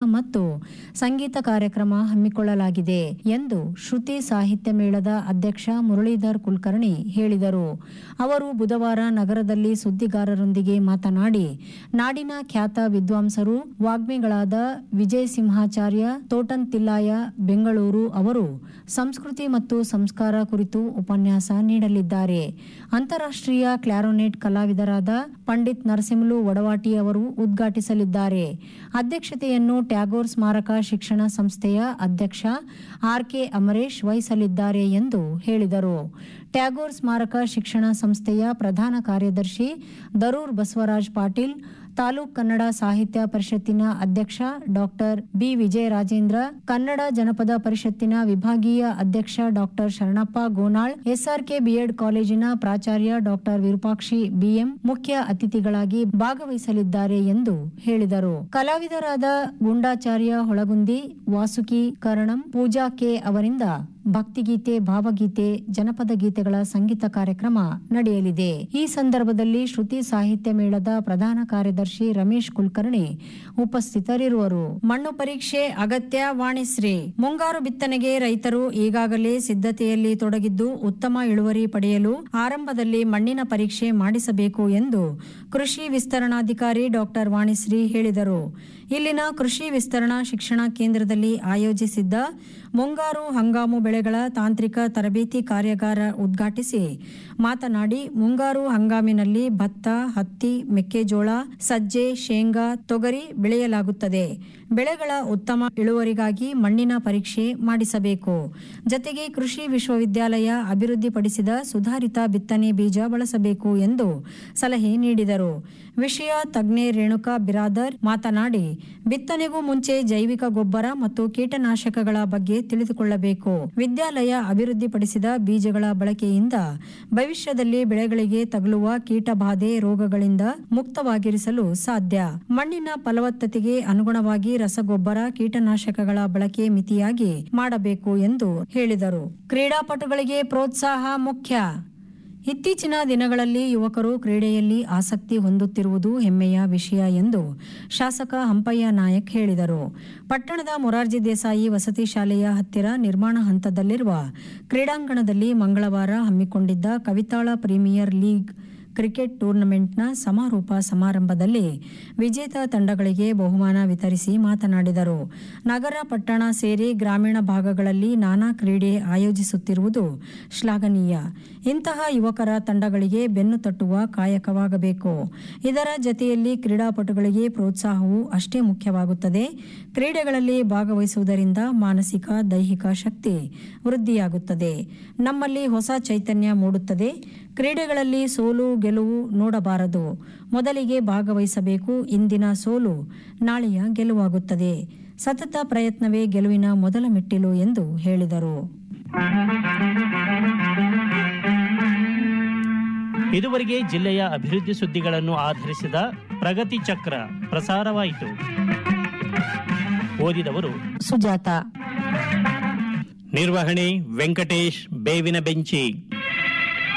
ಮತ್ತು ಸಂಗೀತ ಕಾರ್ಯಕ್ರಮ ಹಮ್ಮಿಕೊಳ್ಳಲಾಗಿದೆ ಎಂದು ಶ್ರುತಿ ಸಾಹಿತ್ಯ ಮೇಳದ ಅಧ್ಯಕ್ಷ ಮುರಳೀಧರ್ ಕುಲಕರ್ಣಿ ಹೇಳಿದರು ಅವರು ಬುಧವಾರ ನಗರದಲ್ಲಿ ಸುದ್ದಿಗಾರರೊಂದಿಗೆ ಮಾತನಾಡಿ ನಾಡಿನ ಖ್ಯಾತ ವಿದ್ವಾಂಸರು ವಾಗ್ಮಿಗಳಾದ ವಿಜಯ್ ಸಿಂಹಾಚಾರ್ಯ ತೋಟನ್ ತಿಲ್ಲಾಯ ಬೆಂಗಳೂರು ಅವರು ಸಂಸ್ಕೃತಿ ಮತ್ತು ಸಂಸ್ಕಾರ ಕುರಿತು ಉಪನ್ಯಾಸ ನೀಡಲಿದ್ದಾರೆ ಅಂತಾರಾಷ್ಟ್ರೀಯ ಕ್ಲಾರೋನೆಟ್ ಕಲಾವಿದರಾದ ಪಂಡಿತ್ ನರಸಿಂಹಲು ವಡವಾಟಿ ಅವರು ಉದ್ಘಾಟಿಸಲಿದ್ದಾರೆ ಅಧ್ಯಕ್ಷತೆಯನ್ನು ಟ್ಯಾಗೋರ್ ಸ್ಮಾರಕ ಶಿಕ್ಷಣ ಸಂಸ್ಥೆಯ ಅಧ್ಯಕ್ಷ ಆರ್ ಕೆ ಅಮರೇಶ್ ವಹಿಸಲಿದ್ದಾರೆ ಎಂದು ಹೇಳಿದರು ಟ್ಯಾಗೋರ್ ಸ್ಮಾರಕ ಶಿಕ್ಷಣ ಸಂಸ್ಥೆಯ ಪ್ರಧಾನ ಕಾರ್ಯದರ್ಶಿ ದರೂರ್ ಬಸವರಾಜ್ ಪಾಟೀಲ್ ತಾಲೂಕ್ ಕನ್ನಡ ಸಾಹಿತ್ಯ ಪರಿಷತ್ತಿನ ಅಧ್ಯಕ್ಷ ಡಾಕ್ಟರ್ ಬಿ ವಿಜಯರಾಜೇಂದ್ರ ಕನ್ನಡ ಜನಪದ ಪರಿಷತ್ತಿನ ವಿಭಾಗೀಯ ಅಧ್ಯಕ್ಷ doctor Sharanappa Gonal SRK BEd ಕಾಲೇಜಿನ ಪ್ರಾಚಾರ್ಯ ಡಾಕ್ಟರ್ ವಿರೂಪಾಕ್ಷಿ ಬಿಎಂ ಮುಖ್ಯ ಅತಿಥಿಗಳಾಗಿ ಭಾಗವಹಿಸಲಿದ್ದಾರೆ ಎಂದು ಹೇಳಿದರು ಕಲಾವಿದರಾದ ಗುಂಡಾಚಾರ್ಯ ಹೊಳಗುಂದಿ ವಾಸುಕಿ ಕರಣಂ ಪೂಜಾ ಕೆ ಅವರಿಂದ ಭಕ್ತಿಗೀತೆ ಭಾವಗೀತೆ ಜನಪದ ಗೀತೆಗಳ ಸಂಗೀತ ಕಾರ್ಯಕ್ರಮ ನಡೆಯಲಿದೆ ಈ ಸಂದರ್ಭದಲ್ಲಿ ಶ್ರುತಿ ಸಾಹಿತ್ಯ ಮೇಳದ ಪ್ರಧಾನ ಕಾರ್ಯದರ್ಶಿ ರಮೇಶ್ ಕುಲಕರ್ಣಿ ಉಪಸ್ಥಿತರಿರುವರು ಮಣ್ಣು ಪರೀಕ್ಷೆ ಅಗತ್ಯ ವಾಣಿಶ್ರೀ ಮುಂಗಾರು ಬಿತ್ತನೆಗೆ ರೈತರು ಈಗಾಗಲೇ ಸಿದ್ಧತೆಯಲ್ಲಿ ತೊಡಗಿದ್ದು ಉತ್ತಮ ಇಳುವರಿ ಪಡೆಯಲು ಆರಂಭದಲ್ಲಿ ಮಣ್ಣಿನ ಪರೀಕ್ಷೆ ಮಾಡಿಸಬೇಕು ಎಂದು ಕೃಷಿ ವಿಸ್ತರಣಾಧಿಕಾರಿ ಡಾಕ್ಟರ್ ವಾಣಿಶ್ರೀ ಹೇಳಿದರು ಇಲ್ಲಿನ ಕೃಷಿ ವಿಸ್ತರಣಾ ಶಿಕ್ಷಣ ಕೇಂದ್ರದಲ್ಲಿ ಆಯೋಜಿಸಿದ್ದ ಮುಂಗಾರು ಹಂಗಾಮು ಬೆಳೆಗಳ ತಾಂತ್ರಿಕ ತರಬೇತಿ ಕಾರ್ಯಾಗಾರ ಉದ್ಘಾಟಿಸಿ ಮಾತನಾಡಿ ಮುಂಗಾರು ಹಂಗಾಮಿನಲ್ಲಿ ಭತ್ತ ಹತ್ತಿ ಮೆಕ್ಕೆಜೋಳ ಸಜ್ಜೆ ಶೇಂಗಾ ತೊಗರಿ ಬೆಳೆಯಲಾಗುತ್ತದೆ ಬೆಳೆಗಳ ಉತ್ತಮ ಇಳುವರಿಗಾಗಿ ಮಣ್ಣಿನ ಪರೀಕ್ಷೆ ಮಾಡಿಸಬೇಕು ಜತೆಗೆ ಕೃಷಿ ವಿಶ್ವವಿದ್ಯಾಲಯ ಅಭಿವೃದ್ಧಿಪಡಿಸಿದ ಸುಧಾರಿತ ಬಿತ್ತನೆ ಬೀಜ ಬಳಸಬೇಕು ಎಂದು ಸಲಹೆ ನೀಡಿದರು ವಿಷಯ ತಜ್ಞೆ ರೇಣುಕಾ ಬಿರಾದರ್ ಮಾತನಾಡಿ ಬಿತ್ತನೆಗೂ ಮುಂಚೆ ಜೈವಿಕ ಗೊಬ್ಬರ ಮತ್ತು ಕೀಟನಾಶಕಗಳ ಬಗ್ಗೆ ತಿಳಿದುಕೊಳ್ಳಬೇಕು ವಿದ್ಯಾಲಯ ಅಭಿವೃದ್ಧಿಪಡಿಸಿದ ಬೀಜಗಳ ಬಳಕೆಯಿಂದ ಭವಿಷ್ಯದಲ್ಲಿ ಬೆಳೆಗಳಿಗೆ ತಗುಲುವ ಕೀಟಬಾಧೆ ರೋಗಗಳಿಂದ ಮುಕ್ತವಾಗಿರಿಸಲು ಸಾಧ್ಯ ಮಣ್ಣಿನ ಫಲವತ್ತತೆಗೆ ಅನುಗುಣವಾಗಿ ರಸಗೊಬ್ಬರ ಕೀಟನಾಶಕಗಳ ಬಳಕೆ ಮಿತಿಯಾಗಿ ಮಾಡಬೇಕು ಎಂದು ಹೇಳಿದರು ಕ್ರೀಡಾಪಟುಗಳಿಗೆ ಪ್ರೋತ್ಸಾಹ ಮುಖ್ಯ ಇತ್ತೀಚಿನ ದಿನಗಳಲ್ಲಿ ಯುವಕರು ಕ್ರೀಡೆಯಲ್ಲಿ ಆಸಕ್ತಿ ಹೊಂದುತ್ತಿರುವುದು ಹೆಮ್ಮೆಯ ವಿಷಯ ಎಂದು ಶಾಸಕ ಹಂಪಯ್ಯ ನಾಯಕ್ ಹೇಳಿದರು ಪಟ್ಟಣದ ಮೊರಾರ್ಜಿ ದೇಸಾಯಿ ವಸತಿ ಶಾಲೆಯ ಹತ್ತಿರ ನಿರ್ಮಾಣ ಹಂತದಲ್ಲಿರುವ ಕ್ರೀಡಾಂಗಣದಲ್ಲಿ ಮಂಗಳವಾರ ಹಮ್ಮಿಕೊಂಡಿದ್ದ ಕವಿತಾಳ ಪ್ರೀಮಿಯರ್ ಲೀಗ್ ಕ್ರಿಕೆಟ್ ಟೂರ್ನಮೆಂಟ್ನ ಸಮಾರೋಪ ಸಮಾರಂಭದಲ್ಲಿ ವಿಜೇತ ತಂಡಗಳಿಗೆ ಬಹುಮಾನ ವಿತರಿಸಿ ಮಾತನಾಡಿದರು ನಗರ ಪಟ್ಟಣ ಸೇರಿ ಗ್ರಾಮೀಣ ಭಾಗಗಳಲ್ಲಿ ನಾನಾ ಕ್ರೀಡೆ ಆಯೋಜಿಸುತ್ತಿರುವುದು ಶ್ಲಾಘನೀಯ ಇಂತಹ ಯುವಕರ ತಂಡಗಳಿಗೆ ಬೆನ್ನು ತಟ್ಟುವ ಕಾಯಕವಾಗಬೇಕು ಇದರ ಜತೆಯಲ್ಲಿ ಕ್ರೀಡಾಪಟುಗಳಿಗೆ ಪ್ರೋತ್ಸಾಹವೂ ಅಷ್ಟೇ ಮುಖ್ಯವಾಗುತ್ತದೆ ಕ್ರೀಡೆಗಳಲ್ಲಿ ಭಾಗವಹಿಸುವುದರಿಂದ ಮಾನಸಿಕ ದೈಹಿಕ ಶಕ್ತಿ ವೃದ್ಧಿಯಾಗುತ್ತದೆ ನಮ್ಮಲ್ಲಿ ಹೊಸ ಚೈತನ್ಯ ಮೂಡುತ್ತದೆ ಕ್ರೀಡೆಗಳಲ್ಲಿ ಸೋಲು ಗೆಲುವು ನೋಡಬಾರದು ಮೊದಲಿಗೆ ಭಾಗವಹಿಸಬೇಕು ಇಂದಿನ ಸೋಲು ನಾಳೆಯ ಗೆಲುವಾಗುತ್ತದೆ ಸತತ ಪ್ರಯತ್ನವೇ ಗೆಲುವಿನ ಮೊದಲ ಮೆಟ್ಟಿಲು ಎಂದು ಹೇಳಿದರು ಇದುವರೆಗೆ ಜಿಲ್ಲೆಯ ಅಭಿವೃದ್ಧಿ ಸುದ್ದಿಗಳನ್ನು ಆಧರಿಸಿದ ಪ್ರಗತಿ ಚಕ್ರ ಪ್ರಸಾರವಾಯಿತು ಓದಿದವರು ಸುಜಾತ ನಿರ್ವಹಣೆ ವೆಂಕಟೇಶ್ ಬೇವಿನ ಬೆಂಚಿ